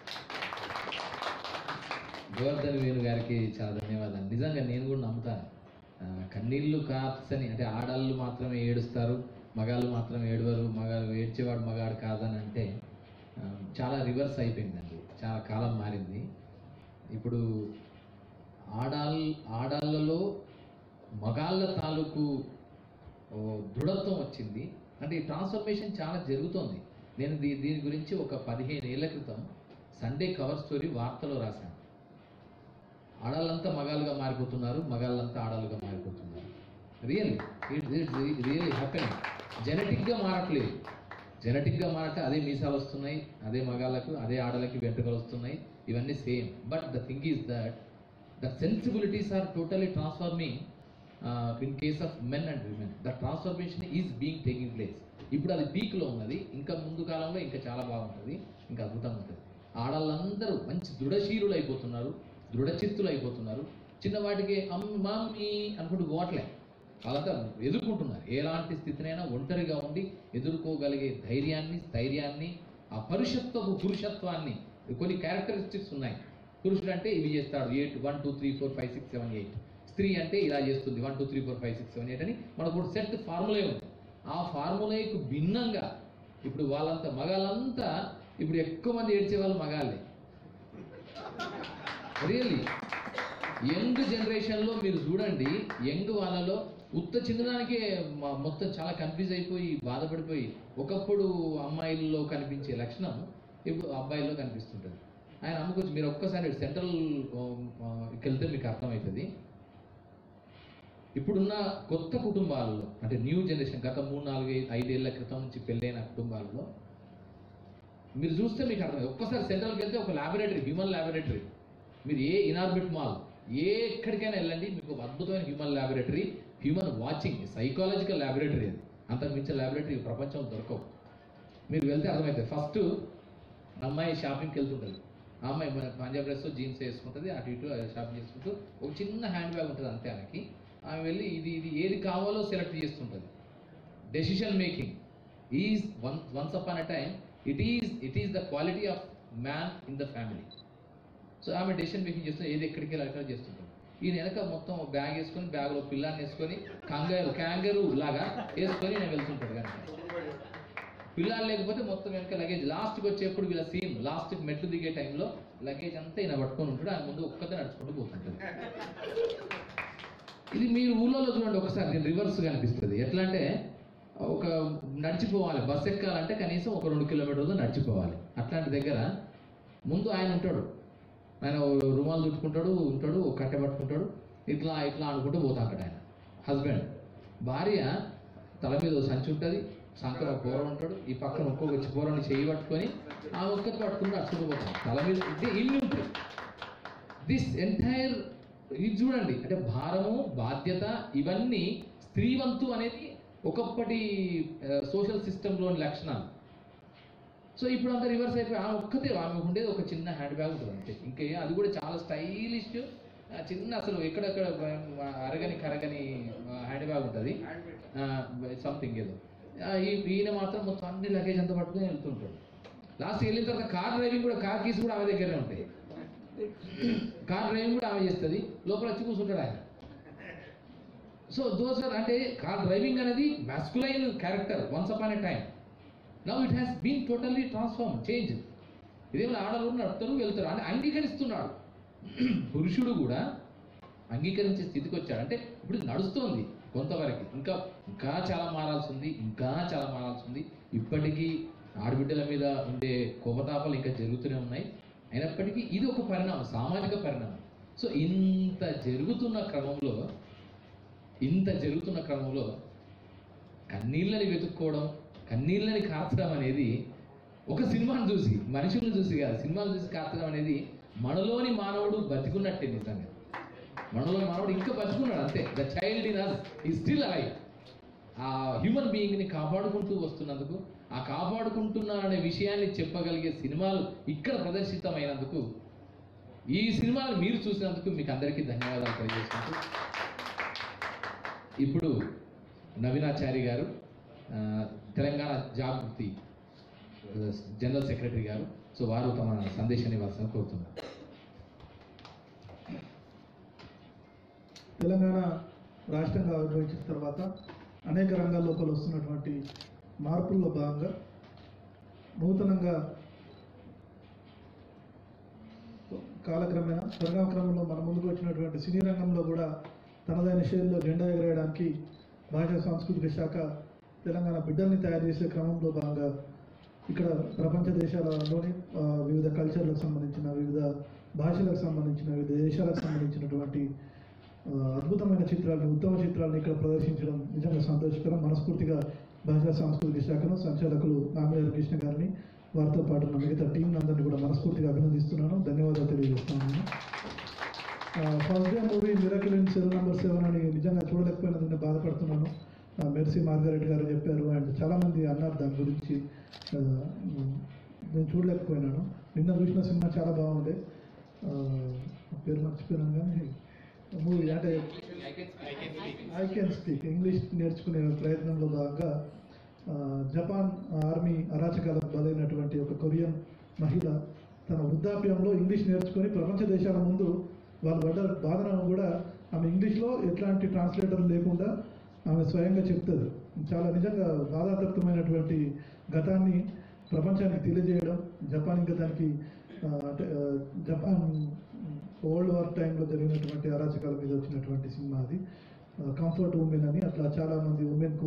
గోవర్ధన్ వేణు గారికి చాలా ధన్యవాదాలు నిజంగా నేను కూడా నమ్ముతాను ఆ, కన్నీళ్లు కార్చని అంటే ఆడళ్ళు మాత్రమే ఏడుస్తారు మగాళ్ళు మాత్రమే ఏడవరు మగాళ్ళు ఏడ్చేవాడు మగాడు కాదని అంటే ఆ, చాలా రివర్స్ అయిపోయిందండి చాలా కాలం మారింది ఇప్పుడు ఆడాల్ ఆడాళ్ళలో మగాళ్ళ తాలూకు ఓ, దృఢత్వం వచ్చింది అంటే ఈ ట్రాన్స్ఫర్మేషన్ చాలా జరుగుతోంది నేను దీ దీని గురించి ఒక పదిహేను ఏళ్ల క్రితం సండే కవర్ స్టోరీ వార్తలో రాశాను ఆడాళ్ళంతా మగాళ్ళుగా మారిపోతున్నారు మగాళ్ళంతా ఆడాళ్ళుగా మారిపోతున్నారు రియల్ ఇట్ రియల్లీ హ్యాపెన్ జెనెటిక్గా మారట్లేదు జెనెటిక్గా మారటే అదే మీసాలు వస్తున్నాయి అదే మగాళ్ళకు అదే ఆడలకి వెంట్రుకలు వస్తున్నాయి ఇవన్నీ same but the thing is that the sensibilities are totally transforming in case of men and women the transformation is being taking place ఇప్పుడు అది పీక్లో ఉన్నది ఇంకా ముందు కాలంలో ఇంకా చాలా బాగుంటుంది ఇంకా అద్భుతంగా ఉంటుంది ఆడవాళ్ళందరూ మంచి దృఢశీలులు అయిపోతున్నారు దృఢచిత్తులు అయిపోతున్నారు చిన్నవాటికి అమ్మీ అనుకుంటూ పోవట్లే వాళ్ళంతా ఎదుర్కొంటున్నారు ఎలాంటి స్థితినైనా ఒంటరిగా ఉండి ఎదుర్కోగలిగే ధైర్యాన్ని స్థైర్యాన్ని ఆ పరుషత్వపు పురుషత్వాన్ని కొన్ని క్యారెక్టరిస్టిక్స్ ఉన్నాయి పురుషుడు అంటే ఇవి చేస్తాడు eight one two three four five six seven eight స్త్రీ అంటే ఇలా చేస్తుంది one two three four five six seven eight అని మనకు ఒక సెట్ ఫార్ములే ఉంది ఆ ఫార్ములేకు భిన్నంగా ఇప్పుడు వాళ్ళంతా మగాళ్ళంతా ఇప్పుడు ఎక్కువ మంది ఏడ్చే వాళ్ళు మగాళ్ళే రియల్లీ యంగ్ జనరేషన్లో మీరు చూడండి యంగ్ వాళ్ళలో ఉత్త చిందడానికే మ- మొత్తం చాలా కన్ఫ్యూజ్ అయిపోయి బాధపడిపోయి ఒకప్పుడు అమ్మాయిల్లో కనిపించే లక్షణం ఇప్పుడు అబ్బాయిల్లో కనిపిస్తుంటుంది ఆయన అమ్ముకొచ్చి మీరు ఒక్కసారి సెంట్రల్ వెళ్తే మీకు అర్థమవుతుంది ఇప్పుడున్న కొత్త కుటుంబాలలో అంటే న్యూ జనరేషన్ గత మూడు నాలుగు ఐ- ఐదేళ్ల క్రితం నుంచి పెళ్ళైన కుటుంబాలలో మీరు చూస్తే మీకు అర్థం ఒక్కసారి సెంట్రల్కి వెళ్తే ఒక ల్యాబొరేటరీ హ్యూమన్ ల్యాబొరేటరీ మీరు ఏ ఇనార్బిట్ మాల్ ఏ ఎక్కడికైనా వెళ్ళండి మీకు ఒక అద్భుతమైన human laboratory human watching psychological laboratory అది అంతకు మించిన ల్యాబొరేటరీ ప్రపంచం దొరకవు మీరు వెళ్తే అర్థమవుతుంది ఫస్ట్ అమ్మాయి షాపింగ్కి వెళ్తుంటుంది ఆ అమ్మాయి మన పంజాబ్ డ్రెస్ జీన్స్ వేసుకుంటుంది అటు ఇటు షాపింగ్ చేసుకుంటూ ఒక చిన్న హ్యాండ్ బ్యాగ్ ఉంటుంది అంతే ఆమెకి ఆమె వెళ్ళి ఇది ఇది ఏది కావాలో సెలెక్ట్ చేస్తుంటుంది decision making is one once upon a time it is it is the quality of man in the family so ఆమె డెసిషన్ మేకింగ్ చేస్తూ ఏది ఎక్కడికి వెళ్ళి అక్కడ చేస్తుంటాం ఈయన వెనక మొత్తం బ్యాగ్ వేసుకొని బ్యాగ్లో పిల్లాన్ని వేసుకొని కంగారు క్యాంగరు లాగా వేసుకొని నేను వెళ్తుంటాడు కనుక పిల్లాడు లేకపోతే మొత్తం వెనక లగేజ్ లాస్ట్కి వచ్చేప్పుడు వీళ్ళ సీన్ లాస్ట్కి మెట్లు దిగే టైంలో లగేజ్ అంతా ఈయన పట్టుకొని ఉంటాడు ఆయన ముందు ఒక్కతే నడుచుకుంటూ పోతుంటుంది ఇది మీరు ఊళ్ళో చూడండి ఒకసారి నేను రివర్స్ కనిపిస్తుంది ఎట్లా అంటే ఒక నడిచిపోవాలి బస్ ఎక్కాలంటే కనీసం ఒక రెండు కిలోమీటర్లు నడిచిపోవాలి అట్లాంటి దగ్గర ముందు ఆయన ఉంటాడు ఆయన ఓ రుమాలు చుట్టుకుంటాడు ఉంటాడు ఓ కట్టె పట్టుకుంటాడు ఇట్లా ఇట్లా అనుకుంటూ పోతాడు ఆయన హస్బెండ్ భార్య తల మీద ఓ సంచి ఉంటుంది సంకర ఒక కూర ఉంటాడు ఈ పక్కన ఒక్కొక్క కూరని చేయి పట్టుకొని ఆ ఒక్కటి పట్టుకుని నడుచుకుంటూ పోతాడు తల మీద ఇది ఇల్లు ఉంటుంది దిస్ ఎంటైర్ ఇది చూడండి అంటే భారము బాధ్యత ఇవన్నీ స్త్రీవంతు అనేది ఒకప్పటి సోషల్ సిస్టంలోని లక్షణాలు సో ఇప్పుడు అంతా రివర్స్ అయిపోయి ఆమె ఒక్కతే ఆమె ఉండేది ఒక చిన్న హ్యాండ్ బ్యాగ్ ఉంటుంది అంతే ఇంకా ఏ- అది కూడా చాలా స్టైలిష్ చిన్న అసలు ఎక్కడెక్కడ ఆ, అరగని కరగని హ్యాండ్ బ్యాగ్ ఉంటుంది సంథింగ్ ఏదో ఆ, ఈ- ఈయన మాత్రం మొత్తం అన్ని లగేజ్ అంతా పట్టుకొని వెళ్తుంటాడు లాస్ట్ వెళ్ళిన తర్వాత కార్ డ్రైవింగ్ కూడా కార్ కీస్ కూడా ఆమె దగ్గరే ఉంటాయి కార్ డ్రైవింగ్ కూడా ఆమె చేస్తుంది లోపల వచ్చి కూర్చుంటాడు ఆయన సో దోస్ ఆర్ అంటే కార్ డ్రైవింగ్ అనేది masculine character once upon a time now it has been totally transform change ఇదేమో ఆడవాళ్ళు నడుపుతారు వెళ్తారు అని అంగీకరిస్తున్నాడు పురుషుడు కూడా అంగీకరించే స్థితికి వచ్చాడు అంటే ఇప్పుడు ఇది నడుస్తోంది కొంతవరకు ఇంకా ఇంకా చాలా మారాల్సి ఉంది ఇంకా చాలా మారాల్సి ఉంది ఇప్పటికీ ఆడబిడ్డల మీద ఉండే కోపతాపాలు ఇంకా జరుగుతూనే ఉన్నాయి అయినప్పటికీ ఇది ఒక పరిణామం సామాజిక పరిణామం సో ఇంత జరుగుతున్న క్రమంలో ఇంత జరుగుతున్న క్రమంలో కన్నీళ్ళని వెతుక్కోవడం కన్నీళ్ళని కార్చడం అనేది ఒక సినిమాను చూసి మనుషులను చూసి కాదు సినిమాను చూసి కార్చడం అనేది మనలోని మానవుడు బతికున్నట్టే నిజంగా మనలో మానవుడు ఇంకా బతుకున్నాడు అంతే ద చైల్డ్ ఇన్ అస్ ఈ స్టిల్ అలై ఆ హ్యూమన్ బీయింగ్ని కాపాడుకుంటూ వస్తున్నందుకు ఆ కాపాడుకుంటున్నారనే విషయాన్ని చెప్పగలిగే సినిమాలు ఇక్కడ ప్రదర్శితమైనందుకు ఈ సినిమాలు మీరు చూసినందుకు మీకు అందరికీ ధన్యవాదాలు తెలియజేసుకుంటూ ఇప్పుడు నవీనాచారి గారు ఆ, తెలంగాణ జాగృతి ఆ, జనరల్ సెక్రటరీ గారు సో వారు తమ సందేశాన్ని ఇవ్వాల్సిన కోరుతున్నారు తెలంగాణ రాష్ట్రంగా ఆవిర్భవించిన తర్వాత అనేక రంగాల్లోకి వస్తున్నటువంటి మార్పుల్లో భాగంగా నూతనంగా కాలక్రమేణా పరిణామక్రమంలో మన ముందుకు వచ్చినటువంటి సినీ రంగంలో కూడా తనదైన శైలిలో జెండా ఎగరేయడానికి భాషా సాంస్కృతిక శాఖ తెలంగాణ బిడ్డల్ని తయారు చేసే క్రమంలో భాగంగా ఇక్కడ ప్రపంచ దేశాలలోని ఆ, వివిధ కల్చర్లకు సంబంధించిన వివిధ భాషలకు సంబంధించిన వివిధ దేశాలకు సంబంధించినటువంటి ఆ, అద్భుతమైన చిత్రాలను ఉత్తమ చిత్రాలను ఇక్కడ ప్రదర్శించడం నిజంగా సంతోషకరం మనస్ఫూర్తిగా భాషా సాంస్కృతిక శాఖను సంచాలకులు నామినేరు కృష్ణ గారిని వారితో పాటు ఉన్న మిగతా టీం అందరినీ కూడా మనస్ఫూర్తిగా అభినందిస్తున్నాను ధన్యవాదాలు తెలియజేస్తున్నాను first day movie miracle in cell number seven అని నిజంగా చూడలేకపోయినందుకు నేను బాధపడుతున్నాను ఆ, మెర్సీ మార్గారెట్ గారు చెప్పారు అండ్ చాలామంది అన్నారు దాని గురించి ఆ, నేను చూడలేకపోయినాను నిన్న చూసిన సినిమా చాలా బాగుండే ఆ, పేరు మర్చిపోయినాను కానీ మూవీ అంటే ఐ కెన్ స్పీక్ ఇంగ్లీష్ నేర్చుకునే ప్రయత్నంలో భాగంగా ఆ, జపాన్ ఆర్మీ అరాచకాలకు బలైనటువంటి ఒక కొరియన్ మహిళ తన వృద్ధాప్యంలో ఇంగ్లీష్ నేర్చుకొని ప్రపంచ దేశాల ముందు వాళ్ళు పడ్డ బాధను కూడా ఆమె ఇంగ్లీష్లో ఎట్లాంటి ట్రాన్స్లేటర్ లేకుండా ఆమె స్వయంగా చెప్తుంది చాలా నిజంగా బాధాతప్తమైనటువంటి గతాన్ని ప్రపంచానికి తెలియజేయడం జపాన్ ఇంకా దానికి ఆ, అంటే ఆ, జపాన్ వరల్డ్ వార్ టైంలో జరిగినటువంటి అరాచకాల మీద వచ్చినటువంటి సినిమా అది కంఫర్ట్ ఉమెన్ అని అట్లా చాలామంది ఉమెన్కు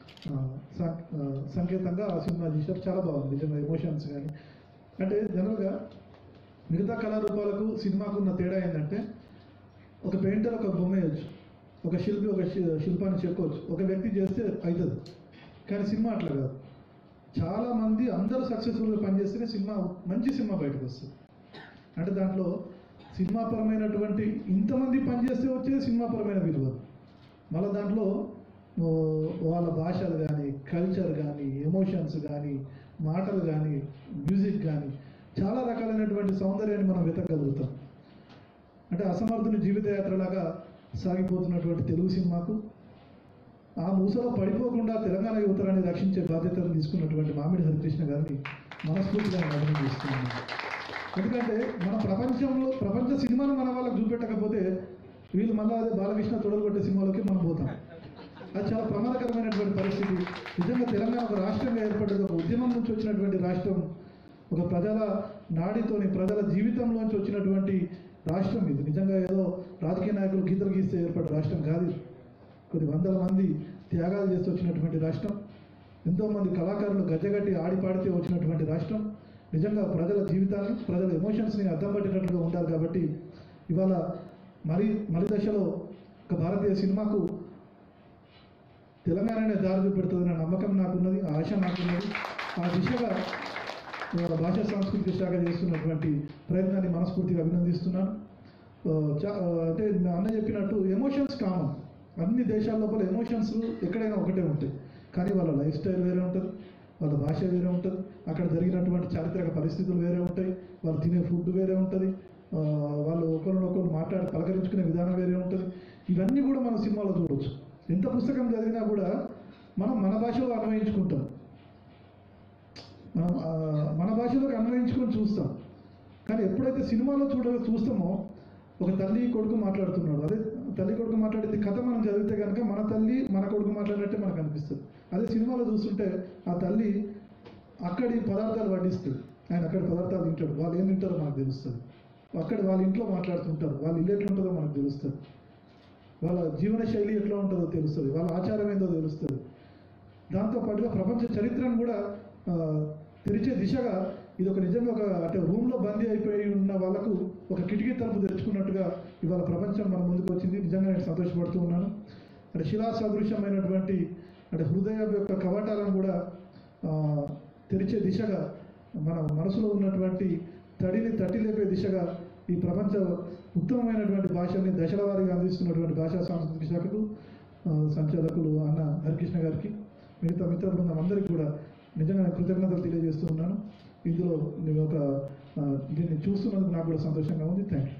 సంకేతంగా ఆ సినిమా తీశారు చాలా బాగుంది నిజంగా ఎమోషన్స్ కానీ అంటే జనరల్గా మిగతా కళారూపాలకు సినిమాకు ఉన్న తేడా ఏంటంటే ఒక పెయింటర్ ఒక బొమ్మ వేయచ్చు ఒక శిల్పి ఒక శి- శిల్పాన్ని చెక్కొచ్చు ఒక వ్యక్తి చేస్తే అవుతుంది కానీ సినిమా అట్లా కాదు చాలా మంది అందరూ సక్సెస్ఫుల్గా పనిచేస్తేనే సినిమా మంచి సినిమా బయటకు వస్తుంది అంటే దాంట్లో సినిమాపరమైనటువంటి ఇంతమంది పనిచేస్తే వచ్చేది సినిమాపరమైన విలువ మళ్ళీ దాంట్లో ఓ, వాళ్ళ భాషలు కానీ కల్చర్ కానీ ఎమోషన్స్ కానీ మాటలు కానీ మ్యూజిక్ కానీ చాలా రకాలైనటువంటి సౌందర్యాన్ని మనం వెతకగలుగుతాం అంటే అసమర్థుని జీవితయాత్రలాగా సాగిపోతున్నటువంటి తెలుగు సినిమాకు ఆ మూసలో పడిపోకుండా తెలంగాణ యువతరాన్ని రక్షించే బాధ్యతను తీసుకున్నటువంటి మామిడి హరికృష్ణ గారిని మనస్ఫూర్తిగా నేను అభినందిస్తున్నాను ఎందుకంటే మన ప్రపంచంలో ప్రపంచ సినిమాను మన వాళ్ళకి చూపెట్టకపోతే వీళ్ళు మళ్ళీ అదే బాలకృష్ణ తొడగొట్టే సినిమాలోకి మనం పోతాం అది చాలా ప్రమాదకరమైనటువంటి పరిస్థితి నిజంగా తెలంగాణ ఒక రాష్ట్రంగా ఏర్పడ్డది ఒక ఉద్యమం నుంచి వచ్చినటువంటి రాష్ట్రం ఒక ప్రజల నాడితోని ప్రజల జీవితంలోంచి వచ్చినటువంటి రాష్ట్రం ఇది నిజంగా ఏదో రాజకీయ నాయకులు గీతలు గీస్తే ఏర్పడ్డ రాష్ట్రం కాదు ఇది. కొన్ని వందల మంది త్యాగాలు చేసి వచ్చినటువంటి రాష్ట్రం ఎంతోమంది కళాకారులు గజ్జగట్టి ఆడి పాడితే వచ్చినటువంటి రాష్ట్రం నిజంగా ప్రజల జీవితాన్ని ప్రజల ఎమోషన్స్ని అర్థం పట్టినట్లుగా ఉండాలి కాబట్టి ఇవాళ మరి మరి దశలో ఒక భారతీయ సినిమాకు తెలంగాణనే దారి చూపెడుతుందన్న నమ్మకం నాకున్నది ఆ ఆశ నాకున్నది ఆ దిశగా ఇవాళ భాషా సాంస్కృతిక శాఖ చేస్తున్నటువంటి ప్రయత్నాన్ని మనస్ఫూర్తిగా అభినందిస్తున్నాను ఆ, చా- ఆ, అంటే నా అన్న చెప్పినట్టు ఎమోషన్స్ కామన్ అన్ని దేశాల లోపల ఎమోషన్స్ ఎక్కడైనా ఒకటే ఉంటాయి కానీ వాళ్ళ లైఫ్ స్టైల్ వేరే ఉంటుంది వాళ్ళ భాష వేరే ఉంటుంది అక్కడ జరిగినటువంటి చారిత్రక పరిస్థితులు వేరే ఉంటాయి వాళ్ళు తినే ఫుడ్ వేరే ఉంటుంది ఆ, వాళ్ళు ఒకరినొకరు మాట్లాడి పలకరించుకునే విధానం వేరే ఉంటుంది ఇవన్నీ కూడా మన సినిమాలో చూడవచ్చు ఎంత పుస్తకం చదివినా కూడా మనం మన భాషలో అన్వయించుకుంటాం మనం ఆ, మన భాషలోకి అన్వయించుకొని చూస్తాం కానీ ఎప్పుడైతే సినిమాలో చూడ చూస్తామో ఒక తల్లి కొడుకు మాట్లాడుతున్నాడు అదే తల్లి కొడుకు మాట్లాడేది కథ మనం చదివితే కనుక మన తల్లి మన కొడుకు మాట్లాడినట్టే మనకు అనిపిస్తుంది అదే సినిమాలో చూస్తుంటే ఆ తల్లి అక్కడి పదార్థాలు వడ్డిస్తుంది ఆయన అక్కడి పదార్థాలు తింటాడు వాళ్ళు ఏం తింటారో మనకు తెలుస్తుంది అక్కడ వాళ్ళ ఇంట్లో మాట్లాడుతుంటారు వాళ్ళ ఇల్లు ఎట్లుంటుందో మనకు తెలుస్తుంది వాళ్ళ జీవన శైలి ఎట్లా ఉంటుందో తెలుస్తుంది వాళ్ళ ఆచారం ఏందో తెలుస్తుంది దాంతో పాటుగా ప్రపంచ చరిత్రను కూడా ఆ, తెరిచే దిశగా ఇది ఒక నిజంగా ఒక అంటే రూమ్లో బందీ అయిపోయి ఉన్న వాళ్ళకు ఒక కిటికీ తలుపు తెరుచుకున్నట్టుగా ఇవాళ ప్రపంచం మన ముందుకు వచ్చింది నిజంగా నేను సంతోషపడుతూ ఉన్నాను అంటే శిలా సదృశ్యమైనటువంటి అంటే హృదయం యొక్క కవాటాలను కూడా ఆ, తెరిచే దిశగా మన మనసులో ఉన్నటువంటి తడిని తట్టి లేపే దిశగా ఈ ప్రపంచ ఉత్తమమైనటువంటి భాషని దశల వారీగా అందిస్తున్నటువంటి భాషా సాంస్కృతిక శాఖకు ఆ, సంచాలకులు అన్న హరికృష్ణ గారికి మిగతా మిత్ర బృందం అందరికీ కూడా నిజంగా నేను కృతజ్ఞతలు తెలియజేస్తూ ఉన్నాను ఇందులో నేను ఒక ఆ, దీన్ని చూస్తున్నందుకు నాకు కూడా సంతోషంగా ఉంది థ్యాంక్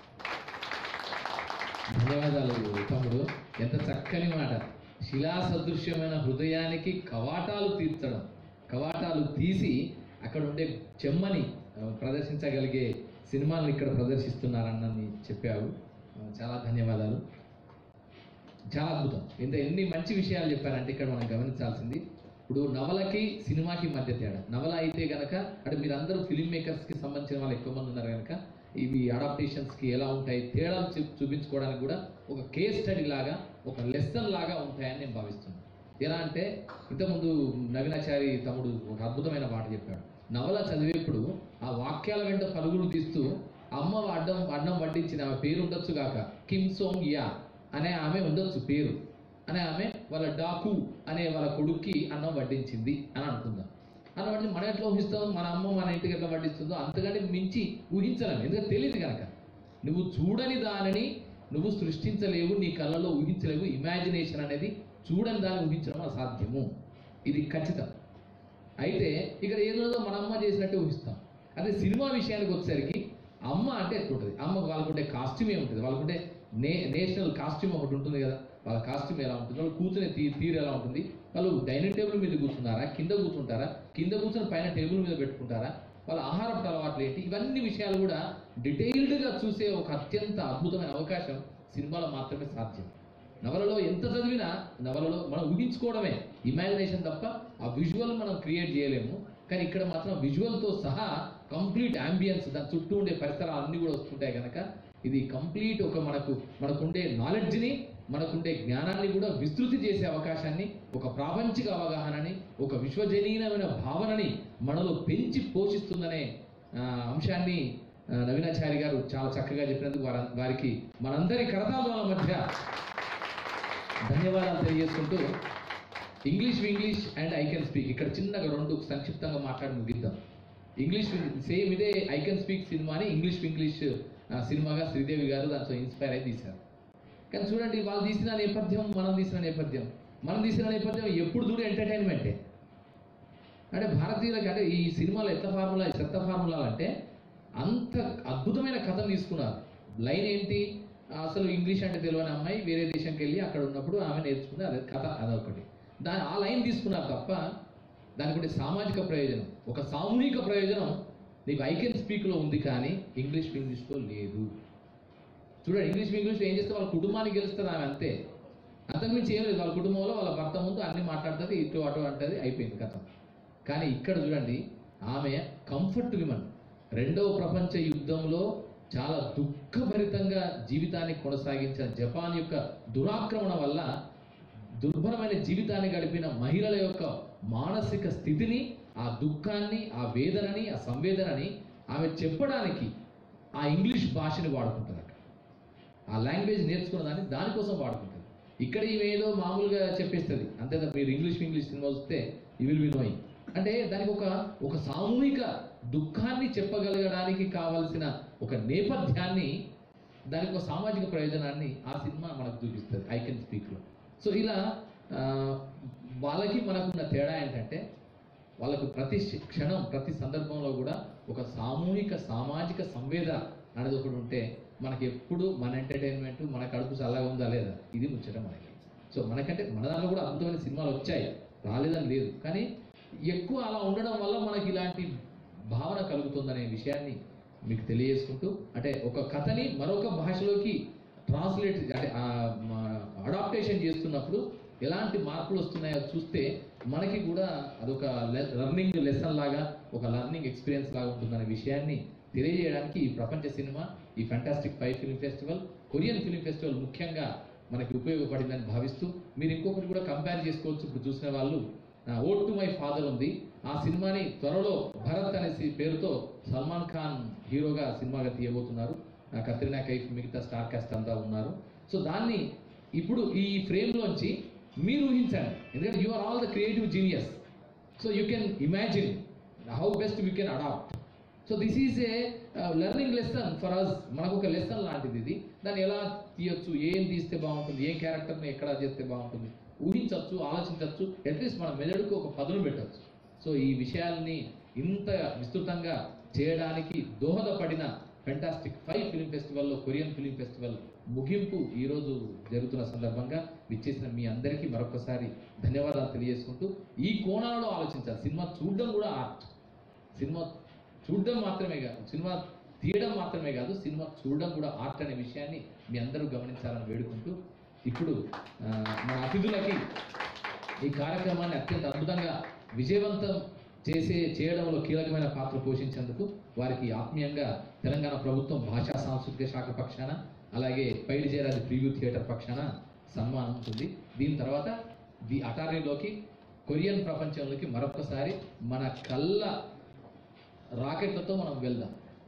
యూ ధన్యవాదాలు తమ్ముడు ఎంత చక్కని మాట శిలా సదృశ్యమైన హృదయానికి కవాటాలు తీర్చడం కవాటాలు తీసి అక్కడ ఉండే చెమ్మని ఆ, ప్రదర్శించగలిగే సినిమాలను ఇక్కడ ప్రదర్శిస్తున్నారన్నని చెప్పావు ఆ, చాలా ధన్యవాదాలు చాలా అద్భుతం ఇంత ఎన్ని మంచి విషయాలు చెప్పారంటే ఇక్కడ మనం గమనించాల్సింది ఇప్పుడు నవలకి సినిమాకి మధ్య తేడా నవల అయితే గనక అంటే మీరందరూ ఫిల్మ్ మేకర్స్కి సంబంధించిన వాళ్ళు ఎక్కువ మంది ఉన్నారు కనుక ఇవి అడాప్టేషన్స్కి ఎలా ఉంటాయి తేడాలు చూ- చూపించుకోవడానికి కూడా ఒక కేస్ స్టడీ లాగా ఒక లెసన్ లాగా ఉంటాయని నేను భావిస్తున్నాను ఎలా అంటే ఇంతకుముందు నవీనాచారి తమ్ముడు ఒక అద్భుతమైన మాట చెప్పాడు నవల చదివేప్పుడు ఆ వాక్యాల వెంట పరుగులు తీస్తూ అమ్మ అడ్డం అన్నం వడ్డించిన ఆమె పేరు ఉండొచ్చు గాక కిమ్ సోంగ్ యా అనే ఆమె ఉండొచ్చు పేరు అనే ఆమె వాళ్ళ డాకు అనే వాళ్ళ కొడుక్కి అన్నం వడ్డించింది అని అనుకుందాం అన్నం వడ్డి మనం ఎట్లా ఊహిస్తాం మన అమ్మ మన ఇంటికి ఎట్లా వడ్డిస్తుందో అంతకంటే మించి ఊహించలేము ఎందుకంటే తెలియదు కనుక నువ్వు చూడని దానిని నువ్వు సృష్టించలేవు నీ కళ్ళలో ఊహించలేవు ఇమాజినేషన్ అనేది చూడని దాన్ని ఊహించడం అసాధ్యము ఇది ఖచ్చితం అయితే ఇక్కడ ఏదో మన అమ్మ చేసినట్టే ఊహిస్తాం అదే సినిమా విషయానికి వచ్చేసరికి అమ్మ అంటే ఎట్లుంటుంది అమ్మ వాళ్ళకుంటే కాస్ట్యూమ్ ఏముంటుంది వాళ్ళకుంటే నే నేషనల్ కాస్ట్యూమ్ ఒకటి ఉంటుంది కదా వాళ్ళ కాస్ట్యూమ్ ఎలా ఉంటుంది వాళ్ళు కూర్చునే తీ తీరు ఎలా ఉంటుంది వాళ్ళు డైనింగ్ టేబుల్ మీద కూర్చున్నారా కింద కూర్చుంటారా కింద కూర్చొని పైన టేబుల్ మీద పెట్టుకుంటారా వాళ్ళ ఆహారపు అలవాట్లు ఏంటి ఇవన్నీ విషయాలు కూడా డీటెయిల్డ్గా చూసే ఒక అత్యంత అద్భుతమైన అవకాశం సినిమాలో మాత్రమే సాధ్యం నవలలో ఎంత చదివినా నవలలో మనం ఊహించుకోవడమే ఇమాజినేషన్ తప్ప ఆ విజువల్ మనం క్రియేట్ చేయలేము కానీ ఇక్కడ మాత్రం విజువల్తో సహా కంప్లీట్ అంబియన్స్ దాని చుట్టూ ఉండే పరిసరాలు అన్నీ కూడా వస్తుంటాయి కనుక ఇది కంప్లీట్ ఒక మనకు మనకుండే నాలెడ్జ్ని మనకుండే జ్ఞానాన్ని కూడా విస్తృతి చేసే అవకాశాన్ని ఒక ప్రాపంచిక అవగాహనని ఒక విశ్వజనీయమైన భావనని మనలో పెంచి పోషిస్తుందనే ఆ, అంశాన్ని ఆ, నవీనాచారి గారు చాలా చక్కగా చెప్పినందుకు వారి వారికి మనందరి కరతాళాల మధ్య ధన్యవాదాలు తెలియజేసుకుంటూ English English and I can speak ఇక్కడ చిన్నగా రెండు సంక్షిప్తంగా మాట్లాడి ముగిద్దాం ఇంగ్లీష్ సేమ్ ఇదే ఐ కెన్ స్పీక్ సినిమాని ఇంగ్లీష్ ఇంగ్లీష్ ఆ, సినిమాగా శ్రీదేవి గారు దాంతో ఇన్స్పైర్ అయి తీశారు కానీ చూడండి వాళ్ళు తీసిన నేపథ్యం మనం తీసిన నేపథ్యం మనం తీసిన నేపథ్యం ఎప్పుడు చూడు ఎంటర్టైన్మెంటే అంటే భారతీయులకి అంటే ఈ సినిమాలో ఎంత ఫార్ములా చెత్త ఫార్ములా అంటే అంత అద్భుతమైన కథను తీసుకున్నారు లైన్ ఏంటి అసలు ఇంగ్లీష్ అంటే తెలియని అమ్మాయి వేరే దేశంకి వెళ్ళి అక్కడ ఉన్నప్పుడు ఆమె నేర్చుకుంది అదే కథ అదొకటి దాని ఆ లైన్ తీసుకున్నారు తప్ప దానికి ఉండే సామాజిక ప్రయోజనం ఒక సామూహిక ప్రయోజనం నీకు ఐ కెన్ స్పీక్లో ఉంది కానీ ఇంగ్లీష్ ఇంగ్లీష్లో లేదు చూడండి ఇంగ్లీష్ ఇంగ్లీష్లో ఏం చేస్తే వాళ్ళ కుటుంబానికి గెలుస్తుంది ఆమె అంతే అంతకుమించి ఏం లేదు వాళ్ళ కుటుంబంలో వాళ్ళ భర్త ముందు అన్ని మాట్లాడుతుంది ఇటు అటు అంటది అయిపోయింది కథ కానీ ఇక్కడ చూడండి ఆమె కంఫర్ట్ విమన్ రెండవ ప్రపంచ యుద్ధంలో చాలా దుఃఖభరితంగా జీవితాన్ని కొనసాగించిన జపాన్ యొక్క దురాక్రమణ వల్ల దుర్భరమైన జీవితాన్ని గడిపిన మహిళల యొక్క మానసిక స్థితిని ఆ దుఃఖాన్ని ఆ వేదనని ఆ సంవేదనని ఆమె చెప్పడానికి ఆ ఇంగ్లీష్ భాషని వాడుకుంటారట ఆ లాంగ్వేజ్ నేర్చుకున్న దాన్ని దానికోసం వాడుకుంటుంది ఇక్కడ ఈమె ఏదో మామూలుగా చెప్పేస్తుంది అంతే తప్ప మీరు ఇంగ్లీష్ ఇంగ్లీష్ సినిమా వస్తే ఈ విల్ బి నోయింగ్ అంటే దానికి ఒక ఒక సామూహిక దుఃఖాన్ని చెప్పగలగడానికి కావలసిన ఒక నేపథ్యాన్ని దానికి ఒక సామాజిక ప్రయోజనాన్ని ఆ సినిమా మనకు చూపిస్తుంది ఐ కెన్ స్పీక్లో సో ఇలా ఆ, వాళ్ళకి మనకున్న తేడా ఏంటంటే వాళ్ళకు ప్రతి క్ష- క్షణం ప్రతి సందర్భంలో కూడా ఒక సామూహిక సామాజిక సంవేదన అనేది ఒకటి ఉంటే మనకి ఎప్పుడు మన ఎంటర్టైన్మెంట్ మన కడుపు చల్లగా ఉందా లేదా ఇది ముచ్చట మనకి సో మనకంటే మన దాంట్లో కూడా అద్భుతమైన సినిమాలు వచ్చాయి రాలేదని లేదు కానీ ఎక్కువ అలా ఉండడం వల్ల మనకి ఇలాంటి భావన కలుగుతుందనే విషయాన్ని మీకు తెలియజేసుకుంటూ అంటే ఒక కథని మరొక భాషలోకి ట్రాన్స్లేట్ అంటే అడాప్టేషన్ చేస్తున్నప్పుడు ఎలాంటి మార్పులు వస్తున్నాయో చూస్తే మనకి కూడా అదొక లెర్నింగ్ లెసన్ లాగా ఒక లెర్నింగ్ ఎక్స్పీరియన్స్ లాగా ఉంటుందనే విషయాన్ని తెలియజేయడానికి ఈ ప్రపంచ సినిమా ఈ fantastic five film festival Korean film festival ముఖ్యంగా మనకి ఉపయోగపడిందని భావిస్తూ మీరు ఇంకొకటి కూడా కంపేర్ చేసుకోవచ్చు ఇప్పుడు చూసిన వాళ్ళు ఓట్ టు మై ఫాదర్ ఉంది ఆ సినిమాని త్వరలో భరత్ అనే సి- పేరుతో సల్మాన్ ఖాన్ హీరోగా సినిమాగా తీయబోతున్నారు ఆ కత్రినా కైఫ్ మిగతా స్టార్ కాస్ట్ అంతా ఉన్నారు సో దాన్ని ఇప్పుడు ఈ ఫ్రేమ్లోంచి మీరు ఊహించండి ఎందుకంటే you are all the creative genius so you can imagine how best we can adapt so this is a learning lesson for us మనకు ఒక లెసన్ లాంటిది ఇది దాన్ని ఎలా తీయొచ్చు ఏం తీస్తే బాగుంటుంది ఏ క్యారెక్టర్ని ఎక్కడ చేస్తే బాగుంటుంది ఊహించవచ్చు ఆలోచించవచ్చు అట్లీస్ట్ మన మెదడుకు ఒక పదును పెట్టచ్చు సో ఈ విషయాల్ని ఇంత విస్తృతంగా చేయడానికి దోహదపడిన ఫెంటాస్టిక్ ఫైవ్ ఫిలిం ఫెస్టివల్లో కొరియన్ ఫిలిం ఫెస్టివల్ ముగింపు ఈరోజు జరుగుతున్న సందర్భంగా విచ్చేసిన మీ అందరికీ మరొకసారి ధన్యవాదాలు తెలియజేసుకుంటూ ఈ కోణాలలో ఆలోచించాలి సినిమా చూడడం కూడా ఆర్ట్ సినిమా చూడడం మాత్రమే కాదు సినిమా తీయడం మాత్రమే కాదు సినిమా చూడడం కూడా ఆర్ట్ అనే విషయాన్ని మీ అందరూ గమనించాలని వేడుకుంటూ ఇప్పుడు ఆ, మన అతిథులకి ఈ కార్యక్రమాన్ని అత్యంత అద్భుతంగా విజయవంతం చేసే చేయడంలో కీలకమైన పాత్ర పోషించేందుకు వారికి ఆత్మీయంగా తెలంగాణ ప్రభుత్వం భాషా సాంస్కృతిక శాఖ పక్షాన అలాగే పైడి జయరాజు ప్రివ్యూ థియేటర్ పక్షాన సన్మానం ఉంటుంది దీని తర్వాత ది అటారీలోకి కొరియన్ ప్రపంచంలోకి మరొకసారి మన కళ్ళ రాకెట్లతో మనం వెళ్దాం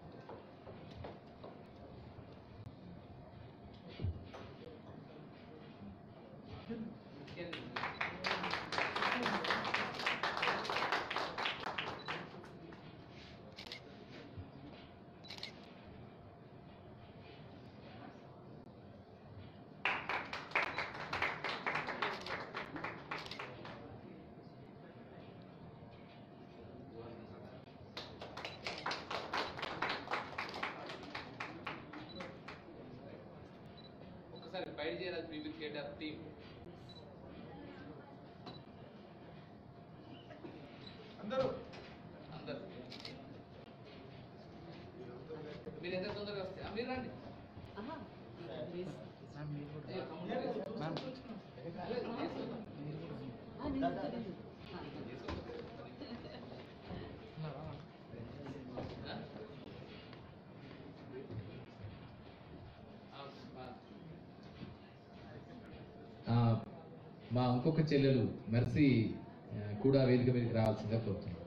ఒకసారి Paidi Jayaraju preview theatre team అందరూ అందరు మీరు ఎంత తొందరగా వస్తే ఆ, మీరు రండి ఏ, తమ్ముడు లేదు. లేదు, తీసుకుందాం. ఆ? ఆ, మా- ఆ, మా ఇంకొక చెల్లెలు మెర్సీ ఆ, కూడా వేదిక మీదకి రావాల్సిందిగా కోరుతున్నాను